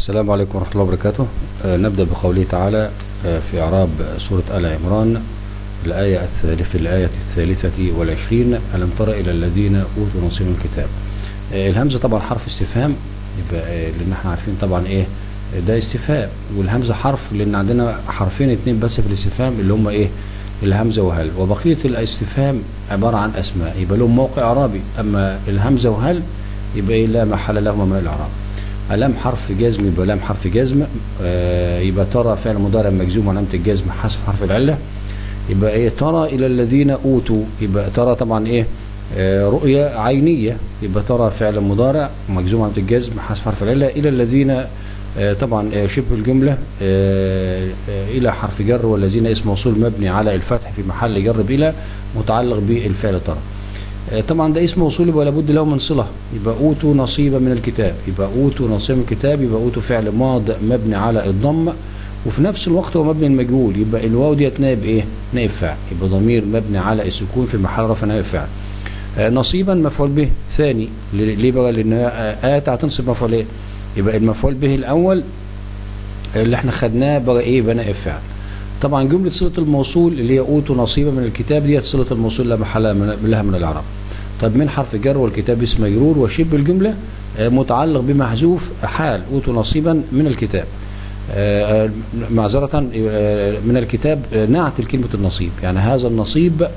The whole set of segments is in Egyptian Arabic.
السلام عليكم ورحمة الله وبركاته آه، نبدأ بقوله تعالى آه، في إعراب سورة آل عمران الآية الثالثة في الآية الثالثة والعشرين ألم تر إلى الذين أوتوا نصيب من الكتاب آه، الهمزة طبعا حرف استفهام يبقى آه، لأن احنا عارفين طبعا إيه ده استفهام والهمزة حرف لأن عندنا حرفين اتنين بس في الاستفهام اللي هم إيه الهمزة وهل وبقية الاستفهام عبارة عن أسماء يبقى لهم موقع إعرابي أما الهمزة وهل يبقى إيه لا محل لهما من الإعراب ألم حرف جزم يبقى لام حرف جزم آه يبقى ترى فعل مضارع مجزوم علامة الجزم حذف حرف العلة يبقى ايه ترى إلى الذين أوتوا يبقى ترى طبعا ايه آه رؤية عينية يبقى ترى فعل مضارع مجزوم علامة الجزم حذف حرف العلة إلى الذين آه طبعا آه شبه الجملة آه آه إلى حرف جر والذين اسم موصول مبني على الفتح في محل جر بإلى متعلق بالفعل ترى آه، طبعا ده اسم موصول يبقى لابد له من صله يبقى اوتوا نصيبا من الكتاب يبقى اوتوا نصيبا من الكتاب يبقى اوتوا فعل ماض مبني على الضم وفي نفس الوقت هو مبني المجهول يبقى الواو ديت نائب ايه نائب فاعل يبقى ضمير مبني على السكون في محل رفع نائب فاعل آه، نصيبا مفعول به ثاني ليه ليه بقى لان آه هتنصب مفعولين يبقى المفعول به الاول اللي احنا خدناه بقى ايه بقى نائب فاعل طبعا جملة صلة الموصول اللي هي أوتوا نصيبا من الكتاب ديت صلة الموصول لا محل من- لها من الإعراب. طب من حرف جر والكتاب اسم مجرور وشبه الجملة آه، متعلق بمحذوف حال أوتوا نصيبا من الكتاب. آه، آه، معذرة آه، من الكتاب آه، نعت كلمة النصيب يعني هذا النصيب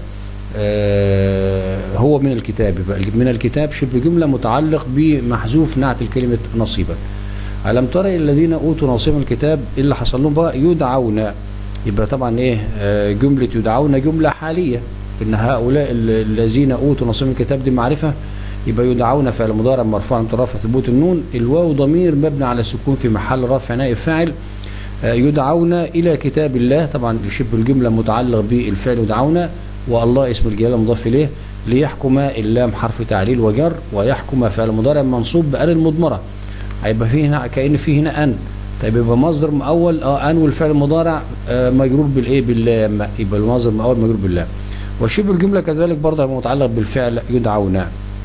آه، هو من الكتاب يبقى من الكتاب شبه جملة متعلق بمحذوف نعت الكلمة نصيبا. ألم تر إلى الذين أوتوا نصيبا من الكتاب إيه اللي حصل لهم بقى يدعون يبقى طبعا ايه آه، جملة يدعون جملة حالية ان هؤلاء ال- الذين اوتوا نصيب من الكتاب دي معرفة يبقى يدعون فعل مضارع مرفوع من رفع ثبوت النون الواو ضمير مبني على السكون في محل رفع نائب فاعل آه، يدعون الى كتاب الله طبعا شبه الجملة متعلق بالفعل يدعون والله اسم الجلالة مضاف اليه ليحكم اللام حرف تعليل وجر ويحكم فعل مضارع منصوب بأن المضمرة هيبقى فيه هنا كأن فيه هنا أن طيب يبقى مصدر مؤول اه ان والفعل المضارع آه مجرور بالايه باللام يبقى المصدر مؤول مجرور باللام وشبه الجمله كذلك برضه هيبقى متعلق بالفعل يدعون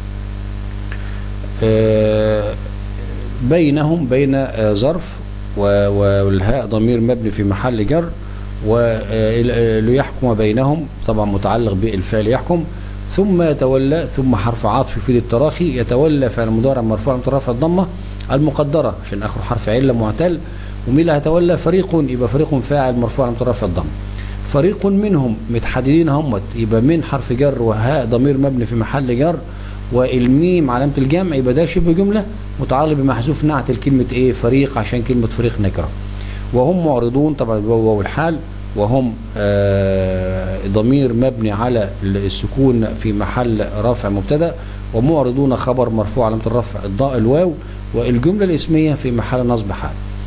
آه بينهم بين آه ظرف و- والهاء ضمير مبني في محل جر وليحكم بينهم طبعا متعلق بالفعل يحكم ثم يتولى ثم حرف عطف يفيد التراخي يتولى فعل مضارع مرفوع مترفع الضمه المقدره عشان اخره حرف عله معتل ومين اللي هيتولى فريق يبقى فريق فاعل مرفوع مترفع الضمه فريق منهم متحددين همت يبقى من حرف جر وهاء ضمير مبني في محل جر والميم علامه الجمع يبقى ده شبه جمله متعلق بمحذوف نعت الكلمه ايه فريق عشان كلمه فريق نكره وهم معرضون طبعا الواو والحال وهم آه، ضمير مبني على السكون في محل رفع مبتدا ومعرضون خبر مرفوع علامه الرفع الضاء الواو والجمله الاسميه في محل نصب حال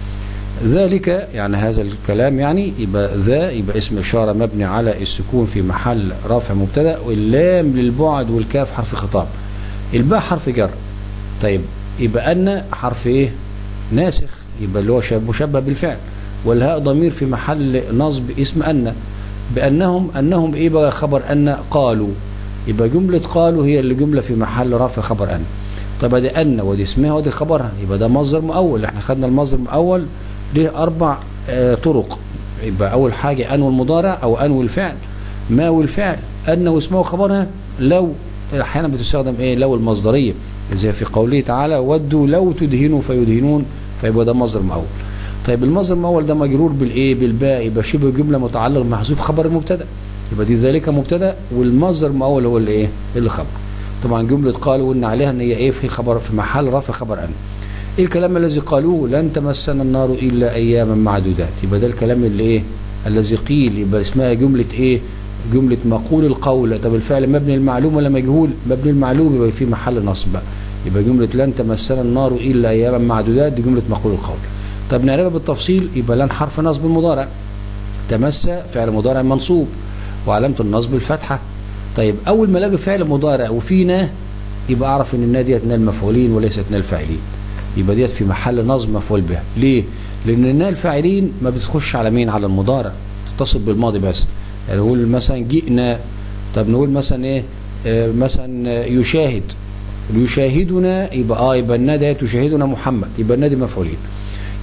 ذلك يعني هذا الكلام يعني يبقى ذا يبقى اسم إشارة مبني على السكون في محل رافع مبتدا واللام للبعد والكاف حرف خطاب الباء حرف جر طيب يبقى أن حرف إيه ناسخ يبقى اللي هو شاب- مشبه بالفعل والهاء ضمير في محل نصب اسم أن بأنهم أنهم إيه بقى خبر أن قالوا يبقى جملة قالوا هي اللي جملة في محل رفع خبر أن طب دي أن ودي اسمها ودي خبرها يبقى ده مصدر مؤول احنا خدنا المصدر المؤول ليه أربع آه طرق يبقى أول حاجة أن والمضارع أو أن والفعل ما والفعل أن واسمه وخبرها لو أحيانا بتستخدم إيه لو المصدرية زي في قوله تعالى ودوا لو تدهنوا فيدهنون فيبقى ده مصدر مؤول طيب المصدر المؤول ده مجرور بالايه بالباء يبقى شبه جمله متعلق محذوف خبر المبتدا يبقى دي ذلك مبتدا والمصدر المؤول هو اللي ايه اللي خبر طبعا جمله قالوا وان عليها ان هي ايه في خبر في محل رفع خبر ان ايه الكلام الذي قالوه لن تمسنا النار الا اياما معدودات يبقى ده الكلام اللي ايه الذي قيل يبقى اسمها جمله ايه جمله مقول القول طب الفعل مبني المعلوم ولا مجهول مبني المعلوم يبقى في محل نصب بقى. يبقى جمله لن تمسنا النار الا اياما معدودات دي جمله مقول القول طب نعرفها بالتفصيل يبقى لن حرف نصب المضارع تمس فعل مضارع منصوب وعلامه النصب الفتحه طيب اول ما الاقي فعل مضارع وفينا يبقى اعرف ان النا ديت نال مفعولين وليست نال فاعلين يبقى ديت في محل نصب مفعول به ليه لان النا الفاعلين ما بتخش على مين على المضارع تتصل بالماضي بس يعني نقول مثلا جئنا طب نقول مثلا ايه آه مثلا آه، يشاهد يشاهدنا يبقى اه يبقى النا ديت يشاهدنا محمد يبقى النا دي مفعولين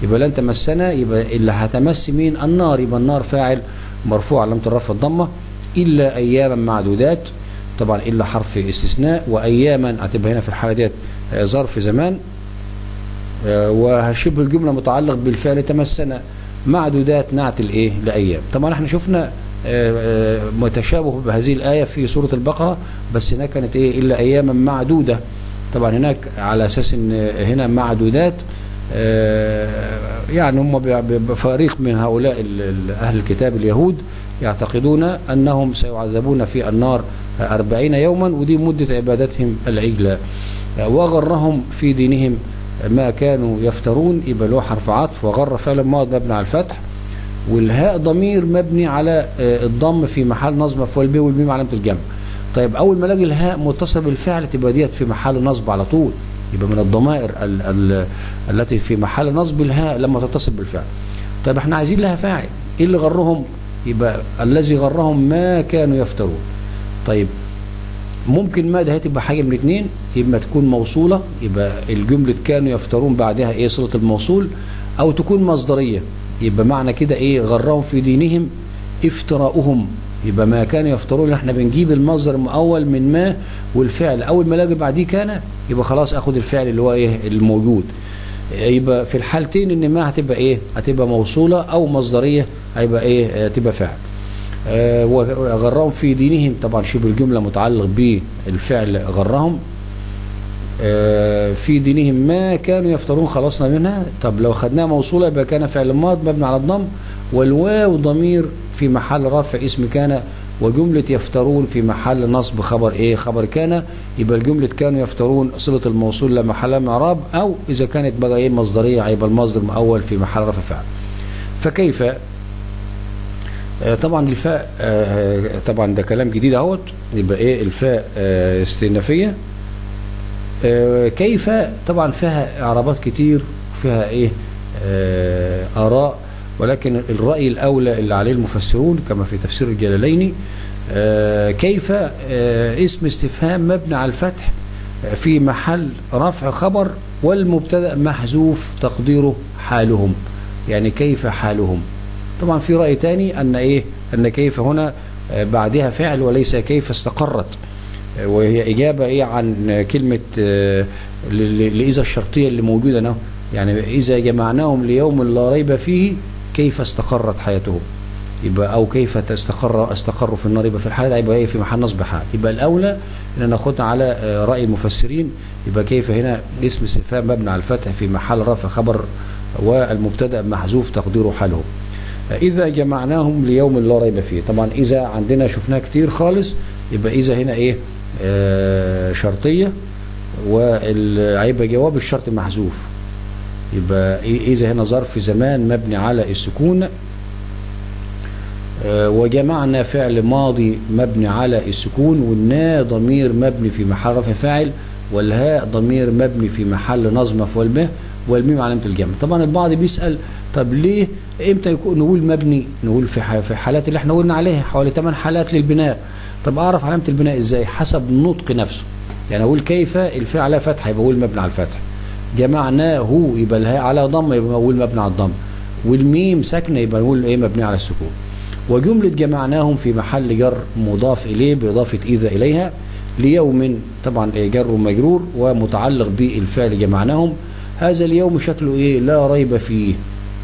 يبقى لن تمسنا يبقى اللي هتمس مين النار يبقى النار فاعل مرفوع علامه الرفع الضمه الا اياما معدودات طبعا الا حرف استثناء واياما هتبقى هنا في الحاله ديت آه، ظرف زمان آه، وشبه الجمله متعلق بالفعل تمسنا معدودات نعت الايه لايام طبعا احنا شفنا آه، آه، متشابه بهذه الايه في سوره البقره بس هناك كانت ايه الا اياما معدوده طبعا هناك على اساس ان هنا معدودات آه، يعني هم ب- ب- بفريق من هؤلاء ال- ال- اهل الكتاب اليهود يعتقدون انهم سيعذبون في النار أربعين يوما ودي مده عبادتهم العجله آه، وغرهم في دينهم ما كانوا يفترون يبقى له حرف عطف وغر فعل ماض مبني على الفتح والهاء ضمير مبني على آه، الضم في محل نصب مفعول به والميم علامه الجمع طيب اول ما الاقي الهاء متصل بالفعل تبقى ديت في محل نصب على طول يبقى من الضمائر ال ال التي في محل نصب الهاء لما تتصل بالفعل طيب احنا عايزين لها فاعل ايه اللي غرهم يبقى الذي غرهم ما كانوا يفترون طيب ممكن ما ده هتبقى حاجه من اتنين يبقى تكون موصوله يبقى الجمله كانوا يفترون بعدها ايه صله الموصول او تكون مصدريه يبقى معنى كده ايه غرهم في دينهم افتراؤهم يبقى ما كانوا يفترون احنا بنجيب المصدر المؤول من ما والفعل اول ما الاقي بعديه كان يبقى خلاص اخد الفعل اللي هو ايه الموجود يبقى في الحالتين ان ما هتبقى ايه هتبقى موصوله او مصدريه هيبقى ايه آه، تبقى فعل آه، وغرهم في دينهم طبعا شبه الجمله متعلق بالفعل غرهم آه، في دينهم ما كانوا يفترون خلصنا منها طب لو خدناها موصوله يبقى كان فعل ماض مبني على الضم والواو ضمير في محل رفع اسم كان وجملة يفترون في محل نصب خبر ايه خبر كان يبقى الجملة كانوا يفترون صلة الموصول لا محل من اعراب او اذا كانت بقى ايه مصدرية هيبقى المصدر الاول في محل رفع فعل فكيف آه، طبعا الفاء آه، طبعا ده كلام جديد اهوت يبقى ايه الفاء آه، استئنافيه آه، كيف طبعا فيها اعرابات كتير وفيها ايه آه، اراء ولكن الراي الاولى اللي عليه المفسرون كما في تفسير الجلالين آه، كيف آه، اسم استفهام مبني على الفتح آه، في محل رفع خبر والمبتدا محذوف تقديره حالهم يعني كيف حالهم طبعا في رأي تاني أن إيه أن كيف هنا آه، بعدها فعل وليس كيف استقرت آه، وهي إجابة إيه عن آه، كلمة آه، ل- ل- لإذا الشرطية اللي موجودة هنا يعني إذا جمعناهم ليوم لا ريب فيه كيف استقرت حياتهم يبقى او كيف تستقر استقروا في النار يبقى في الحاله دي يبقى ايه في محل نصب حال يبقى الاولى ان ناخدها على آه، راي المفسرين يبقى كيف هنا اسم استفهام مبني على الفتح في محل رفع خبر والمبتدا محذوف تقديره حاله إذا جمعناهم ليوم لا ريب فيه طبعا إذا عندنا شفناها كتير خالص يبقى إذا هنا إيه آه شرطية وهيبقى جواب الشرط محذوف يبقى إيه- إذا هنا ظرف زمان مبني على السكون آه، وجمعنا فعل ماضي مبني على السكون والنا ضمير مبني في محل رفع فاعل والهاء ضمير مبني في محل نصب مفعول به والميم علامة الجمع طبعا البعض بيسأل طب ليه امتى يكون نقول مبني نقول في ح- في حالات اللي احنا قلنا عليها حوالي 8 حالات للبناء طب اعرف علامة البناء ازاي حسب النطق نفسه يعني اقول كيف الفعل على فتح يبقى اقول مبني على الفتح جمعناه يبقى الهاء على ضم يبقى اقول مبني على الضم والميم ساكنه يبقى نقول ايه مبني على السكون وجملة جمعناهم في محل جر مضاف إليه بإضافة إذا إليها ليوم طبعا إيه جر ومجرور ومتعلق بالفعل جمعناهم هذا اليوم شكله إيه لا ريب فيه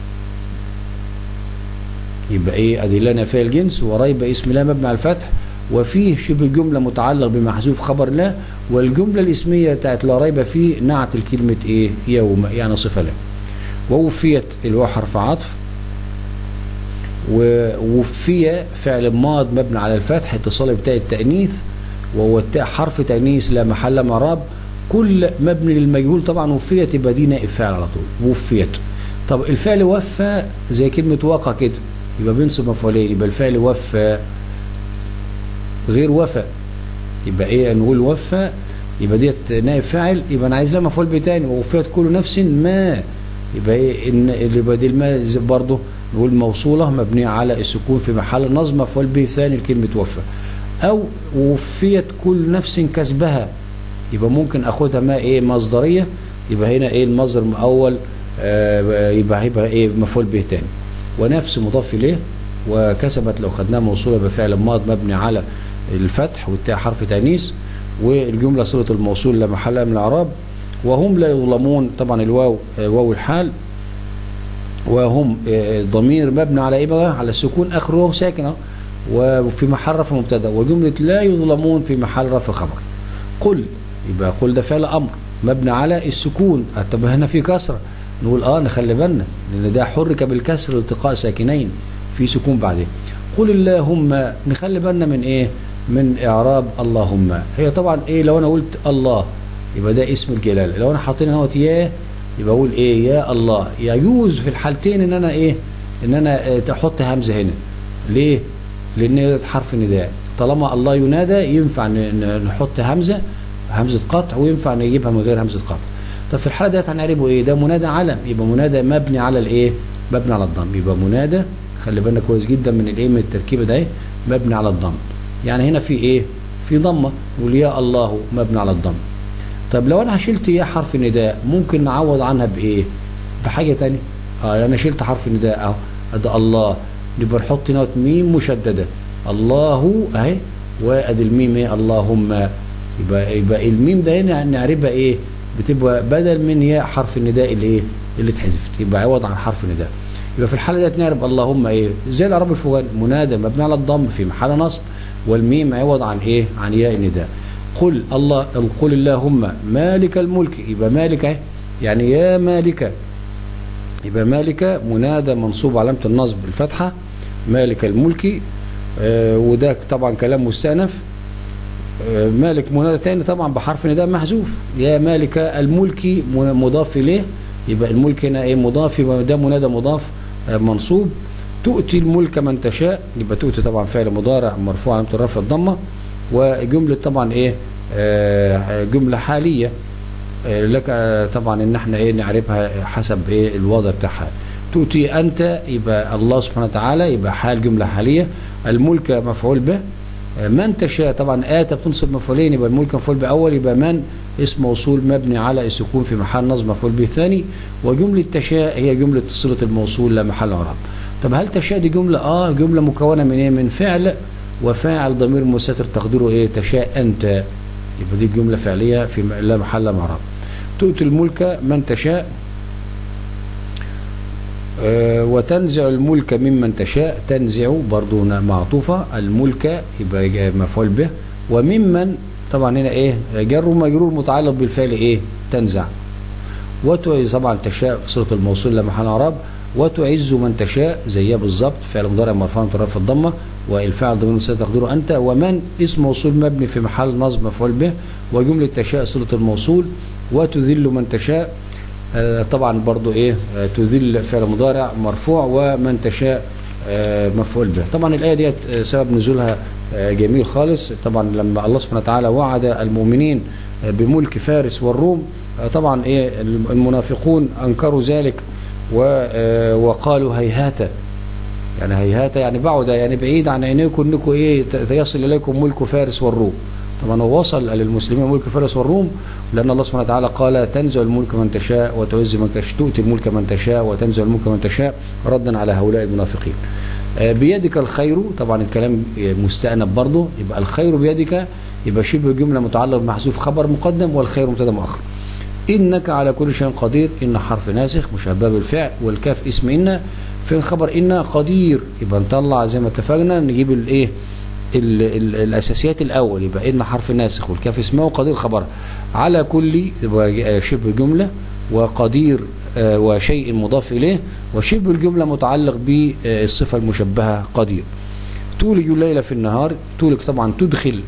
يبقى إيه أدي لنا فعل جنس وريب اسم لا مبني على الفتح وفيه شبه جملة متعلق بمحذوف خبر لا والجملة الاسمية بتاعت لا ريب فيه نعت الكلمة إيه يوم يعني صفة لا ووفيت اللي هو حرف عطف ووفي فعل ماض مبني على الفتح اتصال بتاء التأنيث وهو التاء حرف تأنيث لا محل من اعراب كل مبني للمجهول طبعا وفيت يبقى دي نائب فاعل على طول وفيت طب الفعل وفى زي كلمة وقى كده يبقى بينصب مفعولين يبقى الفعل وفى غير وفى يبقى ايه نقول وفى يبقى ديت نائب فاعل يبقى انا عايز لها مفعول به تاني ووفيت كل نفس ما يبقى ايه ان اللي بديل ما زي برضه نقول موصوله مبنيه على السكون في محل نصب مفعول به ثاني لكلمه وفى او وفيت كل نفس كسبها يبقى ممكن اخدها ما ايه مصدريه يبقى هنا ايه المصدر الاول آه، يبقى هيبقى ايه مفعول به تاني ونفس مضاف اليه وكسبت لو خدناها موصوله بفعل ماض مبني على الفتح والتاء حرف تانيث والجمله صله الموصول لا محل لها من الاعراب وهم لا يظلمون طبعا الواو آه، واو الحال وهم آه، ضمير مبني على ايه بقى على السكون اخره واو ساكنه وفي محل رفع مبتدا وجمله لا يظلمون في محل رفع خبر قل يبقى قل ده فعل امر مبني على السكون طب هنا في كسره نقول اه نخلي بالنا لان ده حرك بالكسر التقاء ساكنين في سكون بعدين قل اللهم نخلي بالنا من ايه من اعراب اللهم هي طبعا ايه لو انا قلت الله يبقى ده اسم الجلاله لو انا حاطين هنا يا يبقى اقول ايه يا الله يجوز في الحالتين ان انا ايه ان انا آه، تحط همزه هنا ليه لان هي حرف نداء طالما الله ينادى ينفع ن- ن- نحط همزه همزه قطع وينفع نجيبها من غير همزه قطع طب في الحاله ديت هنعرفه ايه ده منادى علم يبقى منادى مبني على الايه مبني على الضم يبقى منادى خلي بالنا كويس جدا من الايه من التركيبه ده إيه؟ مبني على الضم يعني هنا في ايه في ضمه نقول يا الله مبني على الضم طب لو انا شلت يا حرف نداء ممكن نعوض عنها بايه بحاجه تانية اه انا شلت حرف النداء اهو ده الله نبقى نحط نوت ميم مشدده الله اهي وادي الميم ايه اللهم يبقى يبقى الميم ده هنا نعرفها ايه بتبقى بدل من ياء حرف النداء اللي ايه اللي اتحذفت يبقى عوض عن حرف النداء يبقى في الحاله ديت نعرف اللهم ايه زي الاعراب الفوقاني منادى مبني على الضم في محل نصب والميم عوض عن ايه عن ياء النداء قل الله قل اللهم مالك الملك يبقى مالك اهي يعني يا مالك يبقى مالك منادى منصوب علامة النصب الفتحة مالك الملك آه وده طبعا كلام مستأنف آه مالك منادى ثاني طبعا بحرف نداء محذوف يا مالك الملك من- مضاف إليه يبقى الملك هنا ايه مضاف يبقى ده منادى مضاف آه منصوب تؤتي الملك من تشاء يبقى تؤتي طبعا فعل مضارع مرفوع علامة الرفع الضمة وجملة طبعا ايه آه جملة حالية آه، لك آه، طبعا ان احنا ايه نعرفها حسب ايه الوضع بتاعها تؤتي انت يبقى الله سبحانه وتعالى يبقى حال جمله حاليه الملك مفعول به آه، من تشاء طبعا اتى بتنصب مفعولين يبقى الملك مفعول به اول يبقى من اسم موصول مبني على السكون في محل نصب مفعول به ثاني وجمله تشاء هي جمله صله الموصول لا محل اعراب طب هل تشاء دي جمله اه جمله مكونه من ايه من فعل وفاعل ضمير مستتر تقديره ايه تشاء انت يبقى دي جمله فعليه في م- لا محل من اعراب تؤتي الملك من تشاء آه، وتنزع الملك ممن تشاء تنزع برضو هنا معطوفة الملك يبقى جا- مفعول به وممن طبعا هنا ايه جر ومجرور متعلق بالفعل ايه تنزع وتعز طبعا تشاء صلة الموصول لمحل اعراب وتعز من تشاء زيها بالظبط فعل مضارع مرفوع من طرف الضمه والفاعل ضمير مستتر تقديره انت ومن اسم موصول مبني في محل نصب مفعول به وجمله تشاء صله الموصول وتذل من تشاء آه، طبعا برضو ايه آه، تذل فعل مضارع مرفوع ومن تشاء آه، مفعول به طبعا الايه ديت آه، سبب نزولها آه، جميل خالص طبعا لما الله سبحانه وتعالى وعد المؤمنين آه، بملك فارس والروم آه، طبعا ايه المنافقون انكروا ذلك و- آه، وقالوا هيهات يعني هيهات يعني بعد يعني بعيد عن عينيكم انكم ايه ت- يصل اليكم ملك فارس والروم طبعا هو وصل للمسلمين ملك فارس والروم لان الله سبحانه وتعالى قال تنزع الملك من تشاء وتعز من تشاء تؤتي الملك من تشاء وتنزع الملك من تشاء ردا على هؤلاء المنافقين آه، بيدك الخير طبعا الكلام مستأنف برضه يبقى الخير بيدك يبقى شبه جمله متعلق بمحذوف خبر مقدم والخير مبتدا مؤخر إنك على كل شيء قدير إن حرف ناسخ مشبه بالفعل والكاف اسم إن في الخبر إن قدير يبقى نطلع زي ما اتفقنا نجيب الإيه ال ال الأساسيات الأول يبقى إن حرف ناسخ والكاف اسمه وقدير خبر على كل يبقى شبه جملة وقدير آه، وشيء مضاف إليه وشبه الجملة متعلق بالصفة المشبهة قدير تولج الليل في النهار تولج طبعا تدخل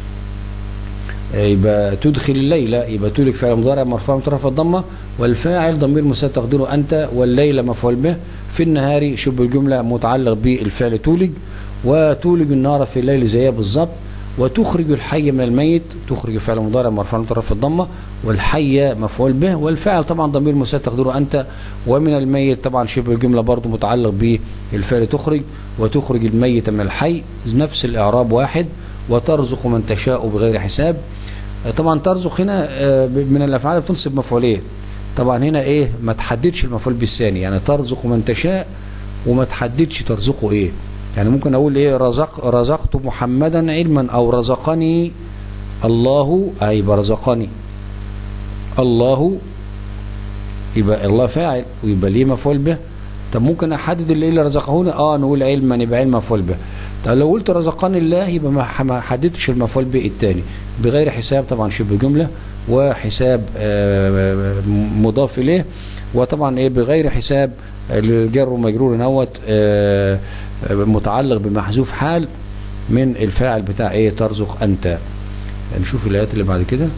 يبقى تدخل الليل يبقى تولج فعل مضارع مرفوع من طرف الضمه والفاعل ضمير مستتر تقديره انت والليل مفعول به في النهار شبه الجمله متعلق بالفعل تولج وتولج النار في الليل زيها بالظبط وتخرج الحي من الميت تخرج فعل مضارع مرفوع من طرف الضمه والحي مفعول به والفاعل طبعا ضمير مستتر تقديره انت ومن الميت طبعا شبه الجمله برضه متعلق بالفعل تخرج وتخرج الميت من الحي نفس الاعراب واحد وترزق من تشاء بغير حساب طبعا ترزق هنا آه، من الافعال بتنصب مفعولين طبعا هنا ايه ما تحددش المفعول بالثاني يعني ترزق من تشاء وما تحددش ترزقه ايه يعني ممكن اقول ايه رزق رزقت محمدا علما او رزقني الله اي برزقني الله يبقى الله فاعل ويبقى ليه مفعول به طب ممكن احدد اللي اللي رزقهوني اه نقول علما يبقى علم مفعول به طب لو قلت رزقني الله يبقى ما حددتش المفعول به الثاني بغير حساب طبعا شبه جمله وحساب مضاف اليه وطبعا ايه بغير حساب الجر ومجرور نوت متعلق بمحذوف حال من الفاعل بتاع ايه ترزق انت نشوف الايات اللي بعد كده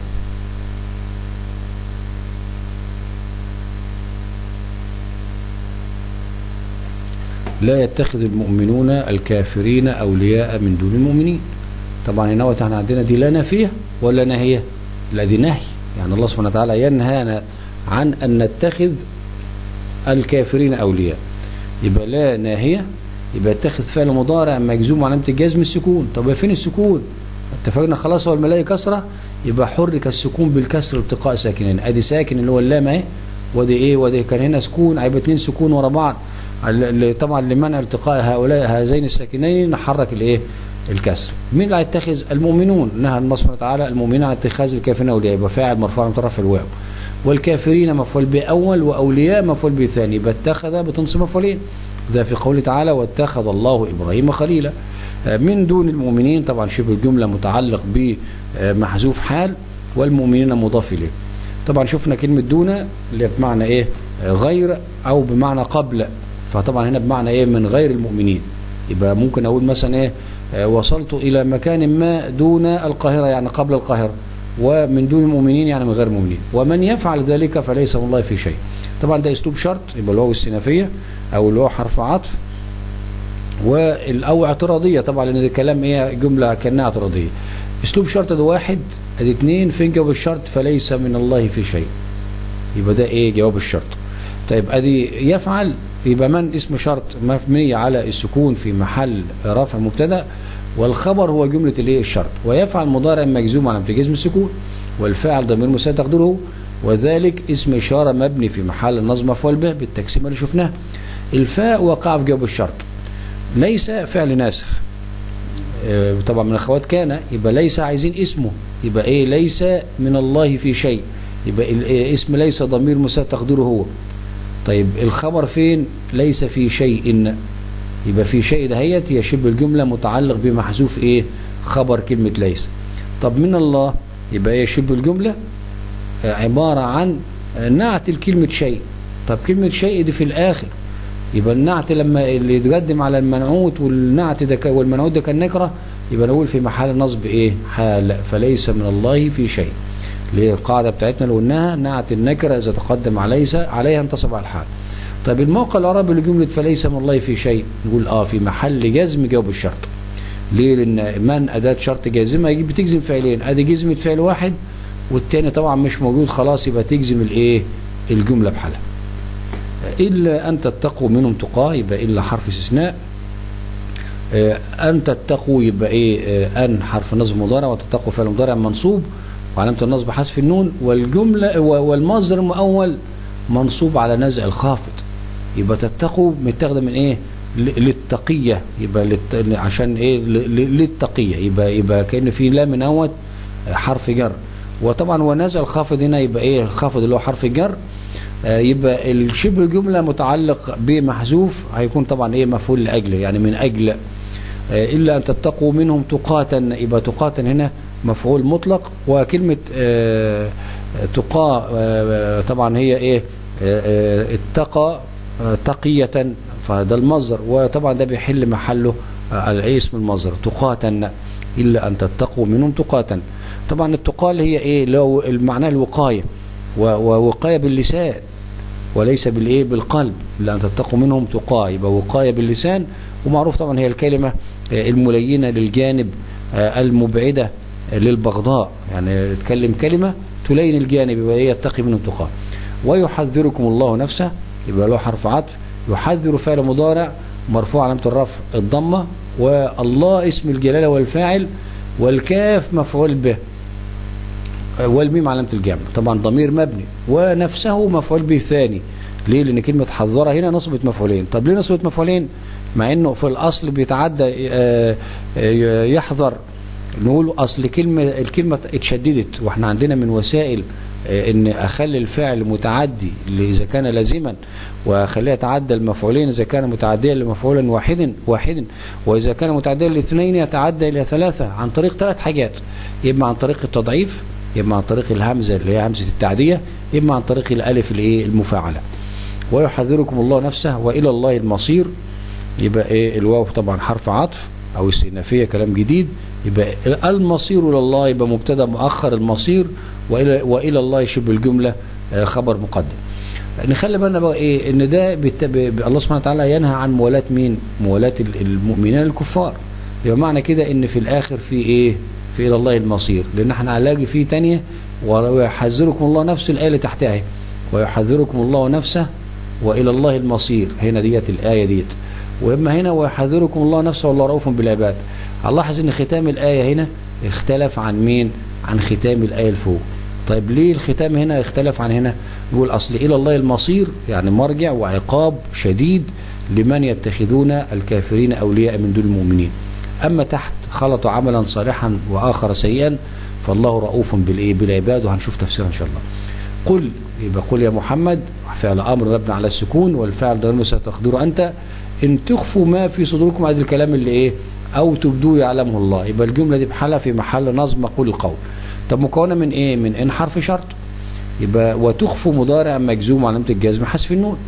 لا يتخذ المؤمنون الكافرين أولياء من دون المؤمنين طبعا هنا احنا عندنا دي لا نافية ولا نهية لا دي نهي يعني الله سبحانه وتعالى ينهانا عن أن نتخذ الكافرين أولياء يبقى لا ناهية يبقى يتخذ فعل مضارع مجزوم علامة الجزم السكون طب فين السكون اتفقنا خلاص هو الملاهي كسرة يبقى حرك السكون بالكسر التقاء ساكنين ادي ساكن اللي هو اللام اهي ودي ايه ودي كان هنا سكون هيبقى اتنين سكون ورا بعض طبعا لمنع التقاء هؤلاء هذين الساكنين نحرك الايه الكسر مين اللي هيتخذ المؤمنون نهى الله سبحانه وتعالى المؤمنين عن اتخاذ الكافرين اولياء يبقى فاعل مرفوع من طرف الواو والكافرين مفعول به اول واولياء مفعول به ثاني يبقى اتخذ بتنصب مفعولين ذا في قوله تعالى واتخذ الله ابراهيم خليلا من دون المؤمنين طبعا شبه الجمله متعلق بمحذوف حال والمؤمنين مضاف اليه طبعا شفنا كلمه دون اللي بمعنى ايه غير او بمعنى قبل فطبعا هنا بمعنى ايه من غير المؤمنين يبقى ممكن اقول مثلا ايه وصلت الى مكان ما دون القاهره يعني قبل القاهره ومن دون المؤمنين يعني من غير المؤمنين ومن يفعل ذلك فليس من الله في شيء طبعا ده اسلوب شرط يبقى اللي هو السنافيه او اللي هو حرف عطف او اعتراضيه طبعا لان ده كلام ايه جمله كانها اعتراضيه اسلوب شرط ده واحد ادي اثنين فين جواب الشرط فليس من الله في شيء يبقى ده ايه جواب الشرط طيب ادي يفعل يبقى من اسم شرط مبني على السكون في محل رفع مبتدا والخبر هو جملة الايه الشرط ويفعل مضارع مجزوم على جزم السكون والفاعل ضمير مساعد تقديره وذلك اسم إشارة مبني في محل النصب مفعول به بالتقسيمة اللي شفناها الفاء وقع في جواب الشرط ليس فعل ناسخ طبعا من اخوات كان يبقى ليس عايزين اسمه يبقى ايه ليس من الله في شيء يبقى اسم ليس ضمير مساعد تقديره هو طيب الخبر فين ليس في شيء يبقى في شيء دهيت هي شبه الجملة متعلق بمحذوف ايه خبر كلمة ليس طب من الله يبقى ايه شبه الجملة عبارة عن نعت الكلمة شيء طب كلمة شيء دي في الآخر يبقى النعت لما اللي يتقدم على المنعوت والنعت ده والمنعوت ده كان نكرة يبقى نقول في محل نصب ايه حال فليس من الله في شيء اللي هي القاعدة بتاعتنا اللي قلناها نعت النكرة إذا تقدم عليس عليها انتصب على الحال طيب الموقع العربي لجملة فليس من الله في شيء نقول اه في محل جزم جواب الشرط ليه لان من اداة شرط جازمة يجيب بتجزم فعلين ادي جزمة فعل واحد والتاني طبعا مش موجود خلاص يبقى تجزم الايه الجملة بحالها الا ان تتقوا منهم تقاه يبقى الا حرف استثناء ان تتقوا يبقى ايه ان حرف نصب مضارع وتتقوا فعل مضارع منصوب وعلامة النصب حذف النون والجملة والمصدر المؤول منصوب على نزع الخافض يبقى تتقوا متاخده من ايه للتقيه يبقى للت... عشان ايه للتقيه يبقى يبقى كان في لام نوت حرف جر وطبعا ونزع الخافض هنا يبقى ايه الخافض اللي هو حرف الجر آه يبقى الشبه الجمله متعلق بمحذوف هيكون طبعا ايه مفعول لاجله يعني من اجل آه الا ان تتقوا منهم تقاتا يبقى تقاتا هنا مفعول مطلق وكلمه آه تقى طبعا هي ايه اتقى تقية فده المصدر وطبعا ده بيحل محله الاسم المصدر تقاتا إلا أن تتقوا منهم تقاتا طبعا التقى اللي هي ايه لو المعنى الوقاية ووقاية باللسان وليس بالايه بالقلب إلا أن تتقوا منهم تقى يبقى وقاية باللسان ومعروف طبعا هي الكلمة الملينة للجانب المبعدة للبغضاء يعني تكلم كلمة تلين الجانب يبقى ايه يتقي منهم تقى ويحذركم الله نفسه يبقى له حرف عطف يحذر فعل مضارع مرفوع علامة الرفع الضمة والله اسم الجلالة والفاعل والكاف مفعول به والميم علامة الجمع طبعا ضمير مبني ونفسه مفعول به ثاني ليه لان كلمة حذرة هنا نصبت مفعولين طب ليه نصبت مفعولين مع انه في الاصل بيتعدى آه، آه، يحذر نقول اصل كلمة الكلمة اتشددت واحنا عندنا من وسائل آه، ان اخلي الفعل متعدي اللي اذا كان لازما واخليه يتعدى المفعولين اذا كان متعديا لمفعول واحد واحد واذا كان متعديا لاثنين يتعدى الى ثلاثة عن طريق ثلاث حاجات اما عن طريق التضعيف اما عن طريق الهمزة اللي هي همزة التعدية اما عن طريق الالف الايه المفاعلة ويحذركم الله نفسه والى الله المصير يبقى ايه الواو طبعا حرف عطف او استئنافيه كلام جديد يبقى المصير الى الله يبقى مبتدا مؤخر المصير والى والى الله شبه الجمله آه، خبر مقدم نخلي بالنا بقى ايه ان ده بت... ب... ب- الله سبحانه وتعالى ينهى عن موالاه مين موالاه ال- المؤمنين الكفار يبقى معنى كده ان في الاخر في ايه في الى الله المصير لان احنا هنلاقي فيه تانية ويحذركم الله نفسه الايه اللي تحتها اهي. ويحذركم الله نفسه والى الله المصير هنا ديت الايه ديت واما هنا ويحذركم الله نفسه والله رؤوف بالعباد هنلاحظ ان ختام الايه هنا اختلف عن مين عن ختام الايه الفوق طيب ليه الختام هنا اختلف عن هنا نقول اصل الى الله المصير يعني مرجع وعقاب شديد لمن يتخذون الكافرين اولياء من دون المؤمنين اما تحت خلطوا عملا صالحا واخر سيئا فالله رؤوف بالايه بالعباد وهنشوف تفسيرها ان شاء الله قل يبقى قل يا محمد فعل امر مبني على السكون والفعل ضمير ستقدر انت ان تخفوا ما في صدوركم هذا الكلام اللي ايه او تبدوه يعلمه الله يبقى الجمله دي بحالها في محل نظم قول القول طب مكونه من ايه من ان حرف شرط يبقى وتخفوا مضارع مجزوم علامه الجزم حذف النون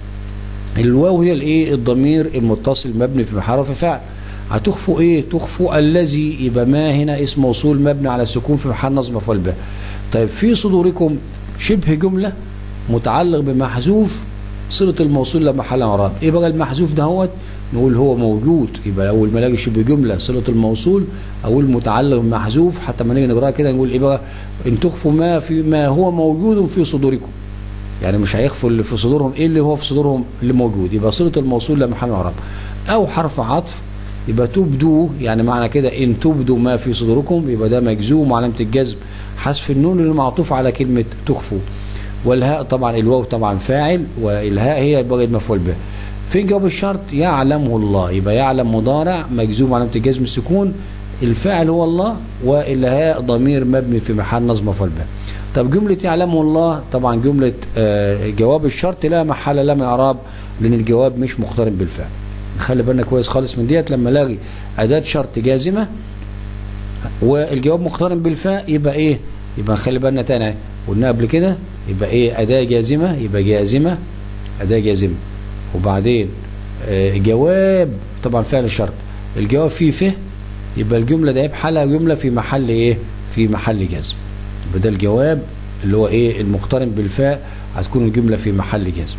الواو هي الايه الضمير المتصل مبني في محل رفع فعل هتخفوا ايه تخفوا الذي يبقى ما هنا اسم موصول مبني على السكون في محل نصب مفعول به طيب في صدوركم شبه جمله متعلق بمحذوف صله الموصول لا محل اعراب ايه بقى المحذوف دهوت نقول هو موجود يبقى اول ما الاقي شبه جمله صله الموصول او المتعلق بمحذوف حتى ما نيجي نقراها كده نقول ايه بقى ان تخفوا ما في ما هو موجود في صدوركم يعني مش هيخفوا اللي في صدورهم ايه اللي هو في صدورهم اللي موجود يبقى صله الموصول لا محل اعراب او حرف عطف يبقى تبدوا يعني معنى كده ان تبدوا ما في صدوركم يبقى ده مجزوم وعلامه الجزم حذف النون اللي معطوف على كلمه تخفوا والهاء طبعا الواو طبعا فاعل والهاء هي الباقي المفعول به في جواب الشرط يعلمه الله يبقى يعلم مضارع مجزوم علامه الجزم السكون الفاعل هو الله والهاء ضمير مبني في محل نصب مفعول به طب جملة يعلمه الله طبعا جملة آه، جواب الشرط لا محل لا من اعراب لان الجواب مش مقترن بالفعل نخلي بالنا كويس خالص من ديت لما الاقي اداة شرط جازمة والجواب مقترن بالفاء يبقى ايه يبقى نخلي بالنا تاني قلنا قبل كده يبقى ايه اداة جازمة يبقى جازمة اداة جازمة وبعدين آه، جواب طبعا فعل الشرط الجواب فيه فه يبقى الجملة ده بحالها جملة في محل ايه في محل جزم يبقى ده الجواب اللي هو ايه المقترن بالفاء هتكون الجملة في محل جزم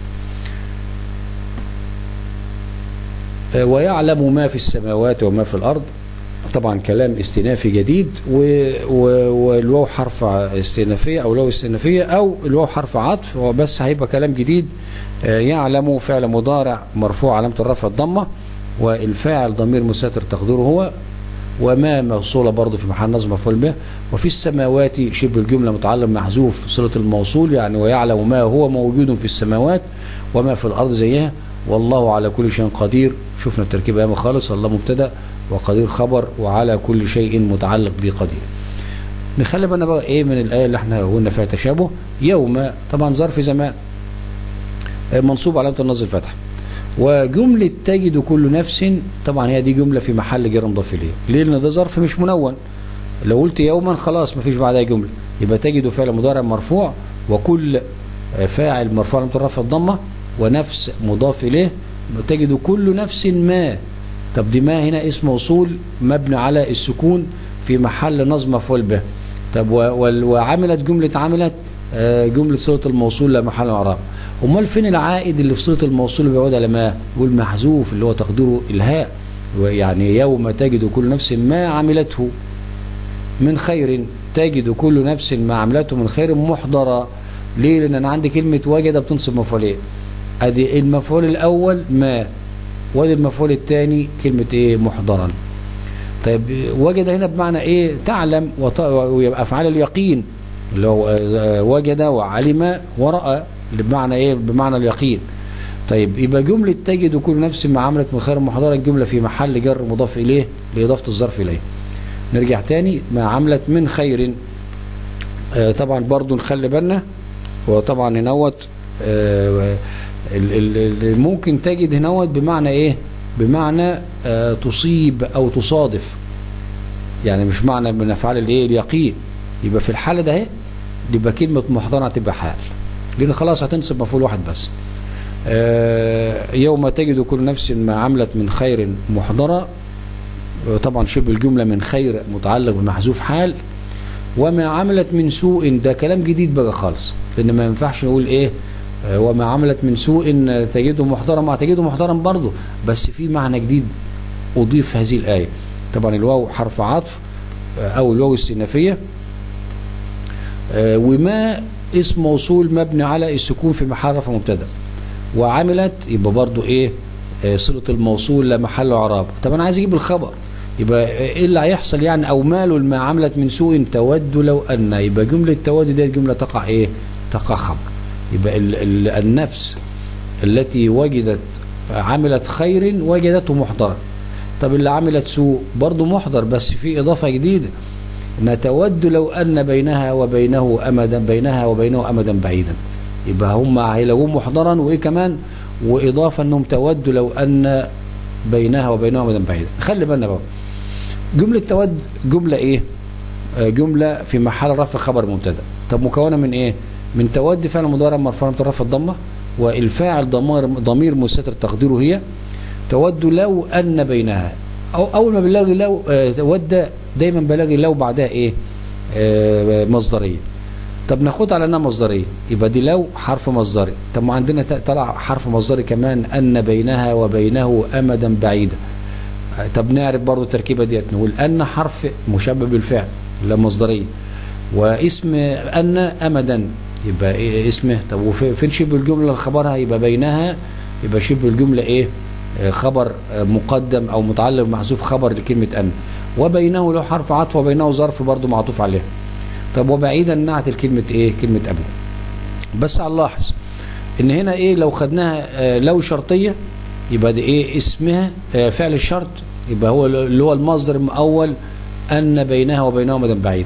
آه، ويعلم ما في السماوات وما في الأرض طبعا كلام استئنافي جديد و- و- والواو حرف استئنافية أو لو استئنافية أو الواو حرف عطف هو بس هيبقى كلام جديد آه، يعلم فعل مضارع مرفوع علامة الرفع الضمة والفاعل ضمير مستتر تقديره هو وما موصولة برضه في محل نصب مفعول به وفي السماوات شبه الجملة متعلق محذوف صلة الموصول يعني ويعلم ما هو موجود في السماوات وما في الأرض زيها والله على كل شيء قدير شفنا التركيبة ياما خالص الله مبتدأ وقدير خبر وعلى كل شيء متعلق به قدير نخلي بالنا بقى ايه من الآية اللي احنا قلنا فيها تشابه يوم طبعا ظرف زمان آه، منصوب علامة النصب الفتح وجملة تجد كل نفس طبعا هي دي جملة في محل جر مضاف إليه ليه لأن ده ظرف مش منون لو قلت يوما خلاص مفيش بعدها جملة يبقى تجد فعل مضارع مرفوع وكل آه، فاعل مرفوع علامة الرفع الضمة ونفس مضاف إليه تجد كل نفس ما طب دي ما هنا اسم موصول مبني على السكون في محل نصب مفعول به طب و- وال- وعملت جملة عملت آه، جملة صلة الموصول لا محل اعراب امال فين العائد اللي في صلة الموصول اللي بيعود على ما يقول محذوف اللي هو تقديره الهاء يعني يوم تجد كل نفس ما عملته من خير تجد كل نفس ما عملته من خير محضرة ليه لان انا عندي كلمة وجد بتنصب مفعولين ادي المفعول الاول ما وادي المفعول الثاني كلمة ايه محضرا طيب وجد هنا بمعنى ايه تعلم وط- ويبقى افعال اليقين اللي هو آه، وجد وعلم ورأى بمعنى ايه بمعنى اليقين طيب يبقى جملة تجد كل نفس ما عملت من خير محضرة الجملة في محل جر مضاف إليه لإضافة الظرف إليه نرجع تاني ما عملت من خير آه، طبعا برضو نخلي بالنا وطبعا هنوت آه، ال- ال- ال- ممكن تجد هنوت بمعنى ايه بمعنى آه، تصيب او تصادف يعني مش معنى من افعال الايه اليقين يبقى في الحاله ده اهي يبقى كلمه محضره هتبقى حال لان خلاص هتنصب مفعول واحد بس آه، يوم تجد كل نفس ما عملت من خير محضره آه، طبعا شبه الجمله من خير متعلق بمحذوف حال وما عملت من سوء ده كلام جديد بقى خالص لان ما ينفعش نقول ايه آه، وما عملت من سوء تجده محترم تجده محترم برضه بس في معنى جديد اضيف هذه الايه طبعا الواو حرف عطف آه، او الواو السنافيه آه، وما اسم موصول مبني على السكون في محل رفع مبتدا وعملت يبقى برضو ايه آه، صله الموصول لا محل اعراب طب انا عايز اجيب الخبر يبقى ايه اللي هيحصل يعني او ماله ما عملت من سوء تود لو ان يبقى جمله تود دي جمله تقع ايه تقع خبر يبقى ال ال النفس التي وجدت عملت خير وجدته محضرا طب اللي عملت سوء برضه محضر بس في اضافه جديده نتود لو ان بينها وبينه امدا بينها وبينه امدا بعيدا يبقى هم هيلاقوه محضرا وايه كمان واضافه انهم تود لو ان بينها وبينه امدا بعيدا خلي بالنا بقى جمله تود جمله ايه آه، جمله في محل رفع خبر مبتدا طب مكونه من ايه من تود فعل مضارع مرفوع رفع الضمه والفاعل ضمير ضمير مستتر تقديره هي تود لو ان بينها او اول ما بلاقي لو آه، تود دايما بلاقي لو بعدها ايه آه، مصدريه طب ناخدها على انها مصدريه يبقى دي لو حرف مصدري طب ما عندنا ت- طلع حرف مصدري كمان ان بينها وبينه امدا بعيدا آه، طب نعرف برضو التركيبه ديت نقول ان حرف مشبه بالفعل لا مصدريه واسم ان امدا يبقى إيه اسمه طب وفي- فين شبه الجمله اللي خبرها يبقى بينها يبقى شبه الجمله ايه آه، خبر آه، مقدم او متعلق بمحذوف خبر لكلمه ان وبينه له حرف عطف وبينه ظرف برضه معطوف عليه طب وبعيدا نعت الكلمه ايه كلمه ابدا بس هنلاحظ ان هنا ايه لو خدناها آه، لو شرطيه يبقى دي ايه اسمها آه، فعل الشرط يبقى هو اللي هو المصدر المؤول ان بينها وبينه مدى بعيد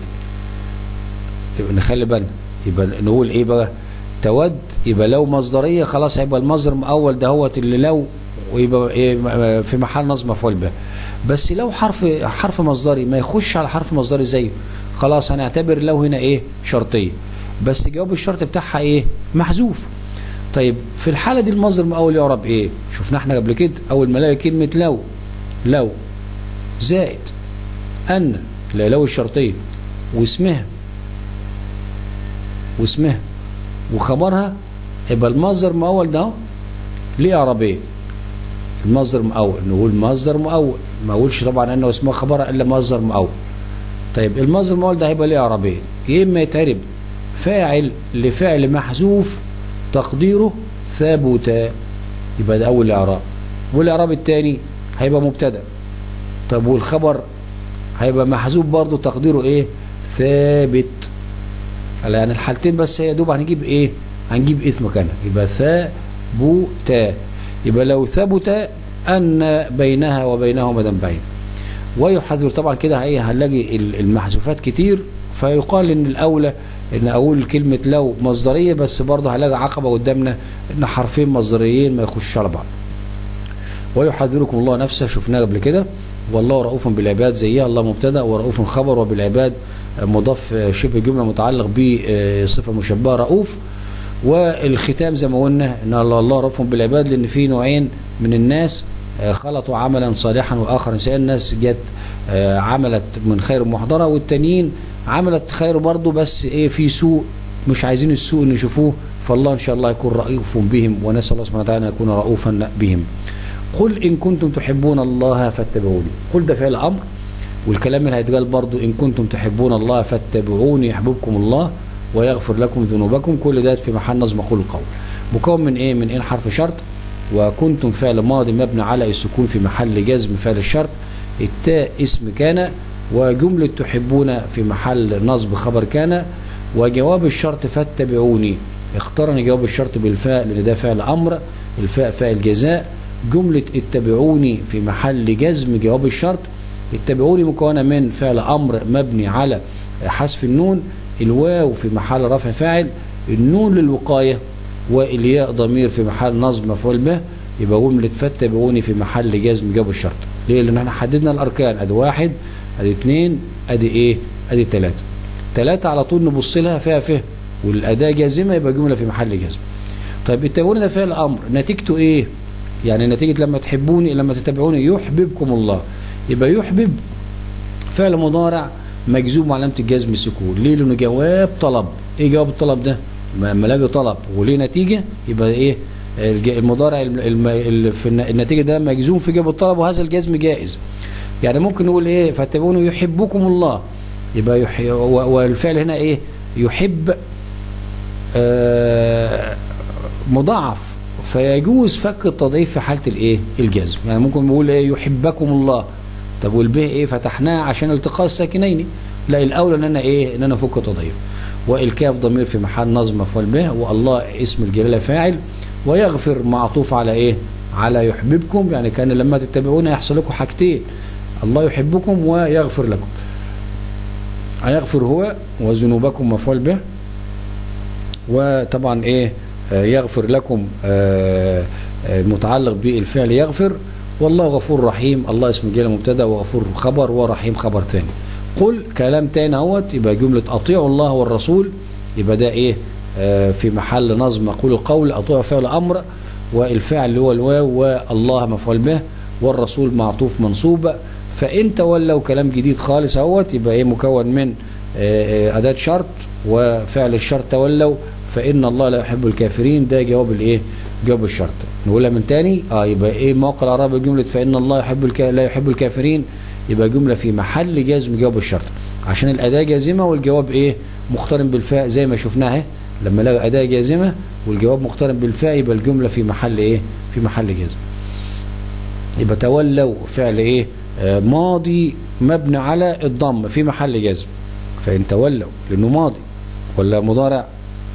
يبقى نخلي بالنا يبقى نقول ايه بقى تود يبقى لو مصدريه خلاص هيبقى المصدر المؤول ده هو اللي لو ويبقى إيه في محل نصب مفعول به بس لو حرف حرف مصدري ما يخش على حرف مصدري زيه خلاص هنعتبر لو هنا ايه شرطيه بس جواب الشرط بتاعها ايه محذوف طيب في الحاله دي المصدر المؤول يعرب ايه شفنا احنا قبل كده اول ما الاقي كلمه لو لو زائد ان لا لو الشرطيه واسمها واسمها وخبرها يبقى المصدر المؤول ده ليه اعرابيه المصدر مؤول نقول مصدر مؤول ما اقولش طبعا انه اسمه خبرها الا مصدر مؤول طيب المصدر المؤول ده هيبقى ليه اعرابيه يا اما يتعرب فاعل لفعل محذوف تقديره ثابت يبقى ده اول اعراب والاعراب الثاني هيبقى مبتدا طب والخبر هيبقى محذوف برضه تقديره ايه ثابت يعني الحالتين بس هي دوب هنجيب ايه هنجيب اسم مكانها يبقى ثابت يبقى لو ثبت ان بينها وبينه مدى بعيد ويحذر طبعا كده ايه هنلاقي المحذوفات كتير فيقال ان الاولى ان اقول كلمه لو مصدريه بس برضه هلاقي عقبه قدامنا ان حرفين مصدريين ما يخشوش على بعض ويحذركم الله نفسه شفناه قبل كده والله رؤوف بالعباد زيها الله مبتدا ورؤوف خبر وبالعباد مضاف شبه جمله متعلق بصفه مشبهه رؤوف والختام زي ما قلنا ان الله رؤوف بالعباد لان في نوعين من الناس خلطوا عملا صالحا واخر سيئا الناس جت عملت من خير محضره والتانيين عملت خير برضه بس ايه في سوء مش عايزين السوء نشوفوه فالله ان شاء الله يكون رؤوف بهم ونسال الله سبحانه وتعالى ان يكون رؤوفا بهم قل ان كنتم تحبون الله فاتبعوني قل ده فعل امر والكلام اللي هيتقال برضه ان كنتم تحبون الله فاتبعوني يحببكم الله ويغفر لكم ذنوبكم كل ده في محل نظم قول القول مكون من ايه من ان حرف شرط وكنتم فعل ماضي مبني على السكون في محل جزم فعل الشرط التاء اسم كان وجملة تحبون في محل نصب خبر كان وجواب الشرط فاتبعوني اقترن جواب الشرط بالفاء لان ده فعل امر الفاء فاء الجزاء جملة اتبعوني في محل جزم جواب الشرط اتبعوني مكونة من فعل امر مبني على حذف النون الواو في محل رفع فاعل النون للوقاية والياء ضمير في محل نصب مفعول به يبقى جملة فاتبعوني في محل جزم جواب الشرط ليه لان احنا حددنا الاركان ادي واحد ادي اتنين ادي ايه ادي تلاتة تلاتة على طول نبص لها فيها فهم والاداة جازمة يبقى جملة في محل جزم طيب اتبعوني ده فعل امر نتيجته ايه يعني نتيجة لما تحبوني لما تتبعوني يحببكم الله يبقى يحبب فعل مضارع مجزوم علامة الجزم السكون ليه لانه جواب طلب ايه جواب الطلب ده لما الاقي طلب وليه نتيجة يبقى ايه المضارع الم... في النتيجة ده مجزوم في جواب الطلب وهذا الجزم جائز يعني ممكن نقول ايه فاتبعوني يحبكم الله يبقى يح... والفعل هنا ايه يحب آه مضاعف فيجوز فك التضعيف في حالة الايه الجزم يعني ممكن نقول ايه يحبكم الله طب والبه ايه فتحناه عشان التقاء الساكنين لا الاولى ان انا ايه ان انا افك التضعيف والكاف ضمير في محل نظم مفعول به والله اسم الجلاله فاعل ويغفر معطوف على ايه على يحببكم يعني كان لما تتبعون يحصل لكم حاجتين الله يحبكم ويغفر لكم هيغفر هو وذنوبكم مفعول به وطبعا ايه يغفر لكم متعلق بالفعل يغفر والله غفور رحيم الله اسم الجلاله مبتدا وغفور خبر ورحيم خبر ثاني قل كلام تاني اهوت يبقى جمله اطيعوا الله والرسول يبقى ده ايه في محل نظم مقول القول اطيعوا فعل امر والفعل اللي هو الواو والله مفعول به والرسول معطوف منصوب فان تولوا كلام جديد خالص اهوت يبقى ايه مكون من اداه شرط وفعل الشرط تولوا فان الله لا يحب الكافرين ده جواب الايه جواب الشرط نقولها من تاني اه يبقى ايه موقع الاعراب الجمله فان الله يحب الك... لا يحب الكافرين يبقى جمله في محل جزم جواب الشرط عشان الاداه جازمه والجواب ايه مقترن بالفاء زي ما شفناها لما لقى اداه جازمه والجواب مقترن بالفاء يبقى الجمله في محل ايه في محل جزم يبقى تولوا فعل ايه آه ماضي مبني على الضم في محل جزم فان تولوا لانه ماضي ولا مضارع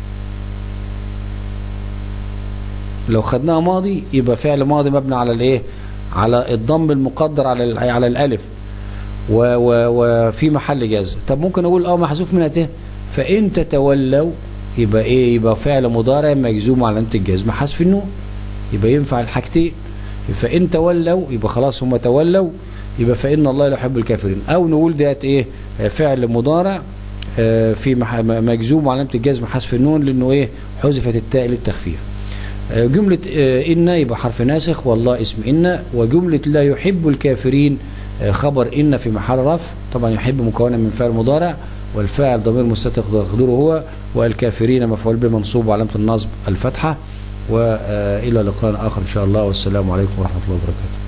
لو خدناها ماضي يبقى فعل ماضي مبني على الايه على الضم المقدر على على الالف و و وفي محل جزم طب ممكن اقول اه محذوف منها ته فان تتولوا يبقى ايه يبقى فعل مضارع مجزوم على علامه الجزم حذف النون يبقى ينفع الحاجتين فان تولوا يبقى خلاص هم تولوا يبقى فان الله لا يحب الكافرين او نقول ديت ايه فعل مضارع في مجزوم علامه الجزم حذف النون لانه ايه حذفت التاء للتخفيف جملة إن يبقى حرف ناسخ والله اسم إن وجملة لا يحب الكافرين خبر إن في محل رفع طبعا يحب مكونة من فعل مضارع والفاعل ضمير مستتر يقدره هو والكافرين مفعول به منصوب وعلامة النصب الفتحة وإلى لقاء آخر إن شاء الله والسلام عليكم ورحمة الله وبركاته